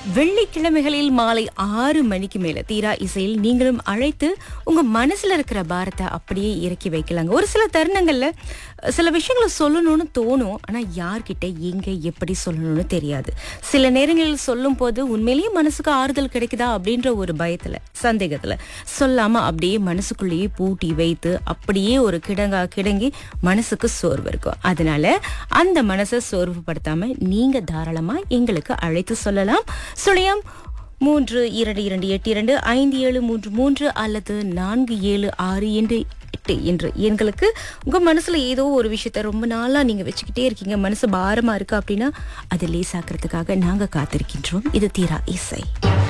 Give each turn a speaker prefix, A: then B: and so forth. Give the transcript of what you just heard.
A: வெள்ளிக்கிழமைகளில் மாலை ஆறு மணிக்கு மேல தீரா இசையில் நீங்களும் அழைத்து உங்க மனசுல இருக்கிற பாரத்தை அப்படியே இறக்கி வைக்கலாங்க ஒரு சில தருணங்கள்ல அஹ், சில விஷயங்களை சொல்லணும்னு தோணும் ஆனா யார்கிட்ட எங்க எப்படி சொல்லணும்னு தெரியாது சில நேரங்களில் சொல்லும் போது உண்மையிலேயே மனசுக்கு ஆறுதல் கிடைக்குதா அப்படின்ற ஒரு பயத்துல சந்தேகத்துல சொல்லாம அப்படியே மனசுக்குள்ளேயே பூட்டி வைத்து அப்படியே ஒரு கிடங்கா கிடங்கி மனசுக்கு சோர்வு இருக்கும் அதனால அந்த மனசை சோர்வுபடுத்தாம நீங்க தாராளமா எங்களுக்கு அழைத்து சொல்லலாம் சுழியம் மூன்று இரண்டு இரண்டு எட்டு இரண்டு ஐந்து ஏழு மூன்று மூன்று அல்லது நான்கு ஏழு ஆறு என்று எட்டு என்று எங்களுக்கு உங்க மனசுல ஏதோ ஒரு விஷயத்த ரொம்ப நாளா நீங்க வச்சுக்கிட்டே இருக்கீங்க மனசு பாரமா இருக்கு அப்படின்னா அதை லேசாக்குறதுக்காக நாங்க காத்திருக்கின்றோம் இது தீரா இசை